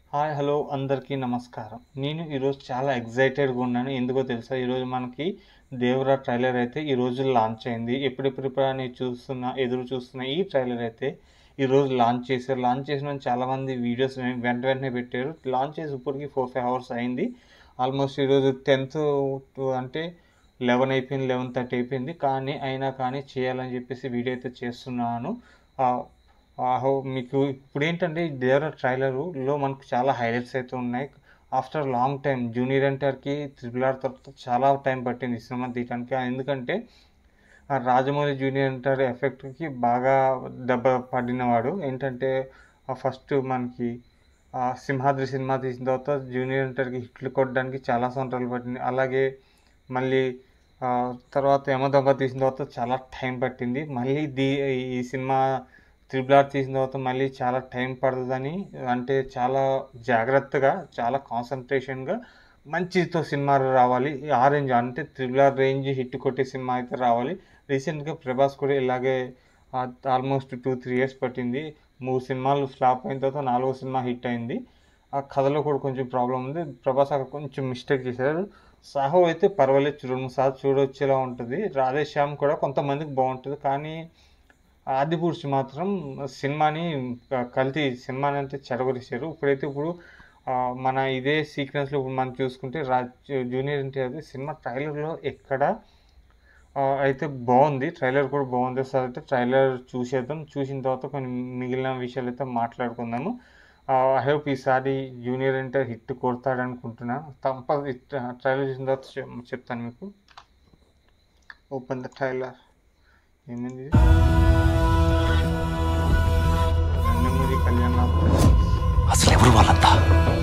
Hi hello అందరికీ నమస్కారం నేను ఈరోజు చాలా ఎగ్జైటెడ్గా ఉన్నాను ఎందుకో తెలుసా ఈరోజు మనకి దేవరా ట్రైలర్ అయితే ఈరోజు లాంచ్ అయింది ఎప్పుడెప్పుడు అని చూస్తున్న ఎదురు చూస్తున్న ఈ ట్రైలర్ అయితే ఈరోజు లాంచ్ చేశారు లాంచ్ చేసిన చాలామంది వీడియోస్ వెంట వెంటనే పెట్టారు లాంచ్ చేసి ఇప్పటికి ఫోర్ ఫైవ్ అవర్స్ అయింది ఆల్మోస్ట్ ఈరోజు టెన్త్ అంటే లెవెన్ అయిపోయింది లెవెన్ థర్టీ అయిపోయింది కానీ అయినా కానీ చేయాలని చెప్పేసి వీడియో అయితే చేస్తున్నాను ఆ, ఆహో మీకు ఇప్పుడు ఏంటంటే ఈ దేవర ట్రైలర్లో మనకు చాలా హైలైట్స్ అయితే ఉన్నాయి ఆఫ్టర్ లాంగ్ టైం జూనియర్ ఎన్టీఆర్కి త్రిపుల్ ఆర్ తర్వాత చాలా టైం పట్టింది ఈ సినిమా తీయడానికి ఎందుకంటే ఆ రాజమౌళి జూనియర్ ఎన్టీఆర్ ఎఫెక్ట్కి బాగా దెబ్బ పడినవాడు ఏంటంటే ఫస్ట్ మనకి ఆ సింహాద్రి సినిమా తీసిన తర్వాత జూనియర్ ఎన్టీఆర్కి హిట్లు కొట్టడానికి చాలా సంవత్సరాలు పట్టింది అలాగే మళ్ళీ ఆ, తర్వాత యమదొంగ తీసిన తర్వాత చాలా టైం పట్టింది మళ్ళీ దీ ఈ సినిమా త్రిబుల్ ఆర్ తీసిన తర్వాత మళ్ళీ చాలా టైం పడుతుందని అంటే చాలా జాగ్రత్తగా చాలా కాన్సన్ట్రేషన్గా మంచితో సినిమా రావాలి ఆ రేంజ్ అంటే త్రిబుల్ ఆర్ రేంజ్ హిట్ కొట్టే సినిమా అయితే రావాలి రీసెంట్గా ప్రభాస్ కూడా ఇలాగే ఆల్మోస్ట్ టూ త్రీ ఇయర్స్ పట్టింది మూడు సినిమాలు ఫ్లాప్ అయిన తర్వాత నాలుగో సినిమా హిట్ అయింది ఆ కథలో కూడా కొంచెం ప్రాబ్లం ఉంది ప్రభాస్ అక్కడ కొంచెం మిస్టేక్ చేశారు సాహో అయితే పర్వాలేదు చూడు రెండు సార్లు చూడొచ్చేలా ఉంటుంది రాధేశ్యామ్ కూడా కొంతమందికి బాగుంటుంది కానీ ఆదిపురుషు మాత్రం సినిమాని క- కల్తీ సినిమాని అంటే చెడగొట్టేశారు ఇప్పుడైతే ఇప్పుడు ఆ, మన ఇదే సీక్వెన్స్లో ఇప్పుడు మనం చూసుకుంటే రా జూనియర్ ఎన్టీఆర్ సినిమా ట్రైలర్లో ఎక్కడ ఆ, అయితే బాగుంది ట్రైలర్ కూడా బాగుంది సార్ అయితే ట్రైలర్ చూసేద్దాం చూసిన తర్వాత కొన్ని మిగిలిన విషయాలు అయితే మాట్లాడుకుందాము ఐ హోప్ ఈసారి జూనియర్ ఎన్టీఆర్ హిట్ కొడతాడు అనుకుంటున్నాను తప్ప ట్రైలర్ చూసిన తర్వాత చెప్- చెప్తాను మీకు ఓపెన్ ద ట్రైలర్ ఏమైంది ఇది? నందమూరి కళ్యాణ అసలు ఎవరు వాళ్ళంతా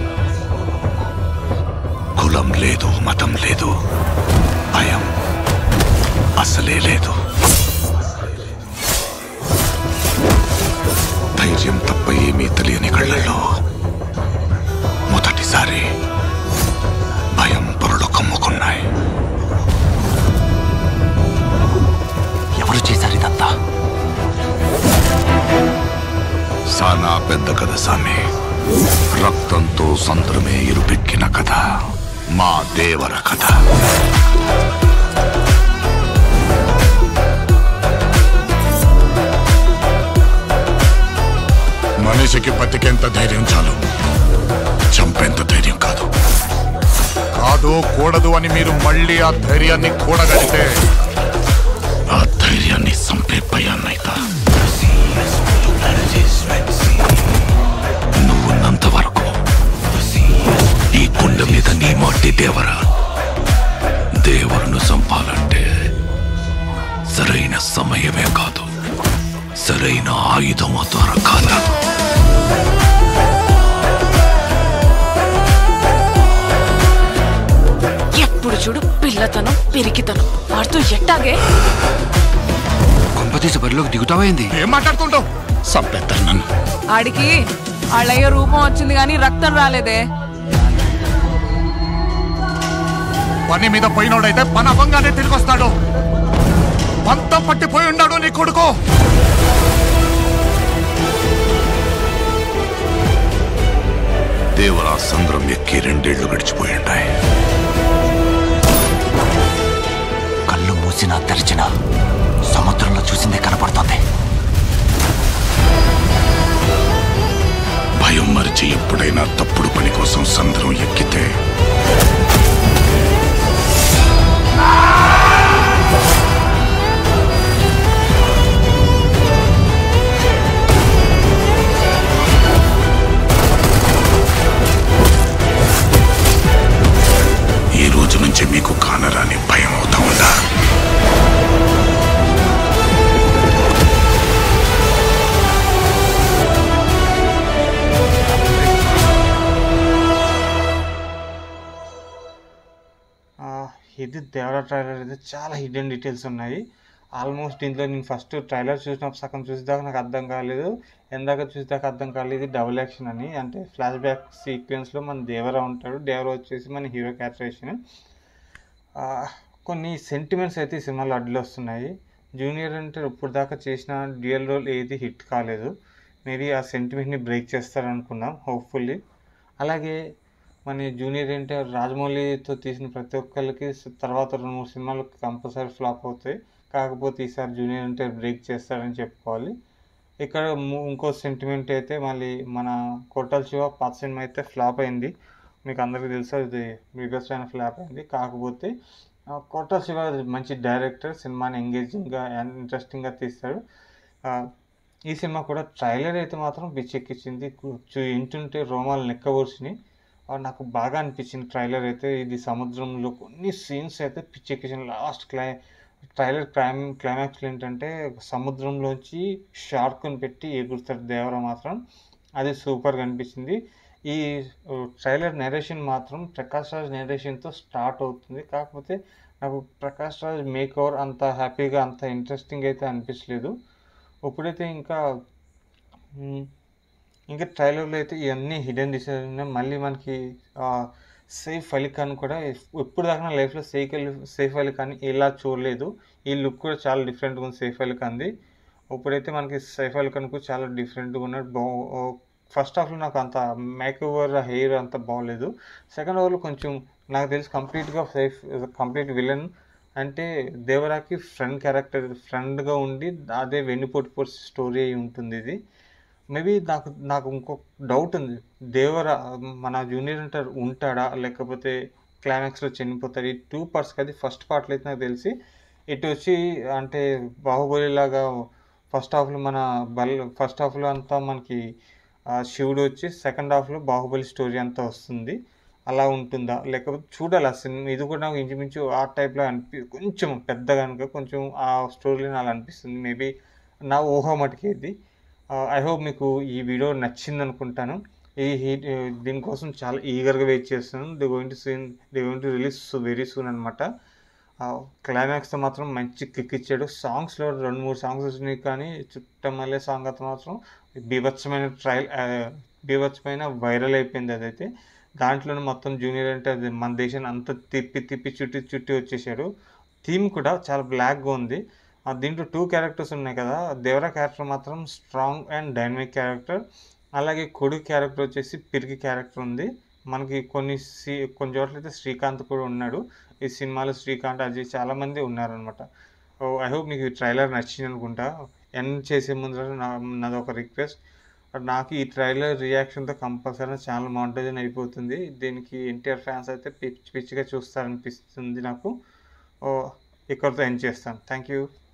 కులం లేదు మతం లేదు భయం అసలే లేదు ధైర్యం తప్ప ఏమీ తెలియని కళ్ళల్లో మొదటిసారి భయం పొరలు కమ్ముకున్నాయి ఎవరు చేశారు ఇదంతా సానా పెద్ద కథ సామి రక్తంతో సంద్రమే ఇరుపెక్కిన కథ మా దేవర కథ మనిషికి బతికేంత ధైర్యం చాలు చంపేంత ధైర్యం కాదు కాదు కూడదు అని మీరు మళ్ళీ ఆ ధైర్యాన్ని కూడగలిగితే ఆ ధైర్యాన్ని చంపే భయాన్నైతా నువ్వున్నంత వరకు ఈ కుండ మీద నీ మట్టి దేవర దేవరను చంపాలంటే సరైన సమయమే కాదు సరైన ఆయుధము దొరకాల ఎప్పుడు చూడు పిల్లతనం పిరికితనం వాడుతూ ఎట్టాగే కొంపతీసి బరిలోకి దిగుతావైంది ఏం మాట్లాడుతుంటావు చంపేస్తారు నన్ను ఆడికి వాళ్ళయ్య రూపం వచ్చింది కానీ రక్తం రాలేదే పని మీద పోయినోడైతే పని అవ్వంగానే తిరిగి వస్తాడు పంతం పట్టిపోయి ఉన్నాడు నీ కొడుకు దేవరా సంద్రం ఎక్కి రెండేళ్లు గడిచిపోయిండాయి కళ్ళు మూసినా తెరిచినా సముద్రంలో చూసిందే కనపడుతోంది భయం మరిచి ఎప్పుడైనా తప్పుడు పని కోసం సంద్రం ఎక్కితే ఈ రోజు నుంచి మీకు కానరాని భయం అవుతా ఉందా ఆ, ఇది దేవరా ట్రైలర్ అయితే చాలా హిడెన్ డీటెయిల్స్ ఉన్నాయి ఆల్మోస్ట్ దీంట్లో నేను ఫస్ట్ ట్రైలర్ చూసినప్పుడు సగం చూసేదాకా నాకు అర్థం కాలేదు ఎందాక చూసేదాకా అర్థం కాలేదు ఇది డబుల్ యాక్షన్ అని అంటే ఫ్లాష్ బ్యాక్ సీక్వెన్స్లో మన దేవరా ఉంటాడు దేవరా వచ్చేసి మన హీరో క్యారెక్టరేషన్ కొన్ని సెంటిమెంట్స్ అయితే ఈ సినిమాలో అడ్డులు వస్తున్నాయి జూనియర్ అంటే ఇప్పుడు దాకా చేసిన డ్యూయల్ రోల్ ఏది హిట్ కాలేదు మేబీ ఆ సెంటిమెంట్ని బ్రేక్ చేస్తారనుకున్నాం హోప్ఫుల్లీ అలాగే మన జూనియర్ ఎన్టీఆర్ రాజమౌళితో తీసిన ప్రతి ఒక్కరికి తర్వాత రెండు మూడు సినిమాలు కంపల్సరీ ఫ్లాప్ అవుతాయి కాకపోతే ఈసారి జూనియర్ ఎన్టీఆర్ బ్రేక్ చేస్తారని చెప్పుకోవాలి ఇక్కడ ము- ఇంకో సెంటిమెంట్ అయితే మళ్ళీ మన కొట్టల్ శివ పాత సినిమా అయితే ఫ్లాప్ అయింది మీకు అందరికీ తెలుసు ఇది బిగ్గెస్ట్ అయిన ఫ్లాప్ అయింది కాకపోతే ఆ, కొట్టల్ శివ మంచి డైరెక్టర్ సినిమాని ఎంగేజింగ్గా అండ్ ఇంట్రెస్టింగ్గా తీస్తాడు ఆ, ఈ సినిమా కూడా ట్రైలర్ అయితే మాత్రం పిచ్చెక్కించింది కు- చూ- వింటుంటే రోమాలు నెక్కబోర్చినాయి ఆ, నాకు బాగా అనిపించింది ట్రైలర్ అయితే ఇది సముద్రంలో కొన్ని సీన్స్ అయితే పిచ్చెక్కించింది లాస్ట్ క్లై ట్రైలర్ క్లైమ్ క్లైమాక్స్లో ఏంటంటే సముద్రంలోంచి షార్క్ని పెట్టి ఎగురుతాడు దేవర మాత్రం అది సూపర్గా అనిపించింది ఈ ట్రైలర్ నెరేషన్ మాత్రం ప్రకాష్ రాజ్ నెరేషన్తో స్టార్ట్ అవుతుంది కాకపోతే నాకు ప్రకాష్ రాజ్ మేక్ ఓవర్ అంత హ్యాపీగా అంత ఇంట్రెస్టింగ్ అయితే అనిపించలేదు ఇప్పుడైతే ఇంకా మ్, ఇంకా ట్రైలర్లో అయితే ఇవన్నీ హిడెన్ డిసైజ్ ఉన్నాయి మళ్ళీ మనకి ఆ, సైఫ్ అలీ ఖాన్ కూడా ఎప్పుడు దాకా నా లైఫ్లో సైఫ్ అలీ సైఫ్ అలీ ఖాన్ ఇలా చూడలేదు ఈ లుక్ కూడా చాలా డిఫరెంట్గా ఉంది సైఫ్ అలీ ఖాన్ది ఇప్పుడైతే మనకి సైఫ్ అలీ ఖాన్ కూడా చాలా డిఫరెంట్గా ఉన్నాడు బా ఫస్ట్ హాఫ్లో నాకు అంత మేక్ ఓవర్ హెయిర్ అంత బాగోలేదు సెకండ్ హాఫ్లో కొంచెం నాకు తెలిసి కంప్లీట్గా సైఫ్ కంప్లీట్ విలన్ అంటే దేవరాకి ఫ్రెండ్ క్యారెక్టర్ ఫ్రెండ్గా ఉండి అదే వెన్నుపోటు పొడి స్టోరీ అయి ఉంటుంది ఇది మేబీ నాకు నాకు ఇంకో డౌట్ ఉంది దేవర మన జూనియర్ అంటారు ఉంటాడా లేకపోతే క్లైమాక్స్లో చనిపోతాడు ఈ టూ పార్ట్స్ అది ఫస్ట్ పార్ట్లో అయితే నాకు తెలిసి ఇటు వచ్చి అంటే బాహుబలి లాగా ఫస్ట్ హాఫ్లో మన బల్ ఫస్ట్ హాఫ్లో అంతా మనకి ఆ, శివుడు వచ్చి సెకండ్ హాఫ్లో బాహుబలి స్టోరీ అంతా వస్తుంది అలా ఉంటుందా లేకపోతే చూడాలి ఆ సినిమా ఇది కూడా నాకు ఇంచుమించు ఆ టైప్లో అనిపి కొంచెం పెద్దగా కనుక కొంచెం ఆ స్టోరీలో నాకు అనిపిస్తుంది మేబీ నా ఊహ మటుకి ఇది ఐ హోప్ మీకు ఈ వీడియో నచ్చింది అనుకుంటాను ఈ హీ- దీనికోసం చాలా ఈగర్గా వెయిట్ చేస్తున్నాను the going to scene the going to release very soon అనమాట క్లైమాక్స్తో మాత్రం మంచి కిక్ ఇచ్చాడు సాంగ్స్లో రెండు మూడు సాంగ్స్ వచ్చినాయి కానీ చుట్టమల్లే సాంగ్ అయితే మాత్రం బీభత్సమైన ట్రయల్ బీభత్సమైన వైరల్ అయిపోయింది అదైతే దాంట్లోనే మొత్తం జూనియర్ అంటే అది మన దేశాన్ని అంతా తిప్పి తిప్పి చుట్టి చుట్టి వచ్చేసాడు థీమ్ కూడా చాలా బ్లాక్గా ఉంది ఆ దీంట్లో టూ క్యారెక్టర్స్ ఉన్నాయి కదా దేవరా క్యారెక్టర్ మాత్రం స్ట్రాంగ్ అండ్ డైనమిక్ క్యారెక్టర్ అలాగే కొడుకు క్యారెక్టర్ వచ్చేసి పిరికి క్యారెక్టర్ ఉంది మనకి కొన్ని సి కొన్ని చోట్ల అయితే శ్రీకాంత్ కూడా ఉన్నాడు ఈ సినిమాలో శ్రీకాంత్ అజయ్ చాలామంది ఉన్నారనమాట ఐ హోప్ మీకు ఈ ట్రైలర్ నచ్చింది అనుకుంటా ఎండ్ చేసే ముందర నా నాది ఒక రిక్వెస్ట్ నాకు ఈ ట్రైలర్ రియాక్షన్తో కంపల్సరీ ఛానల్ మానిటైజన్ అయిపోతుంది దీనికి ఎన్టీఆర్ ఫ్యాన్స్ అయితే పిచ్చి పిచ్చిగా చూస్తారనిపిస్తుంది నాకు ఓ, ఇక్కడితో ఎండ్ చేస్తాను థ్యాంక్ యూ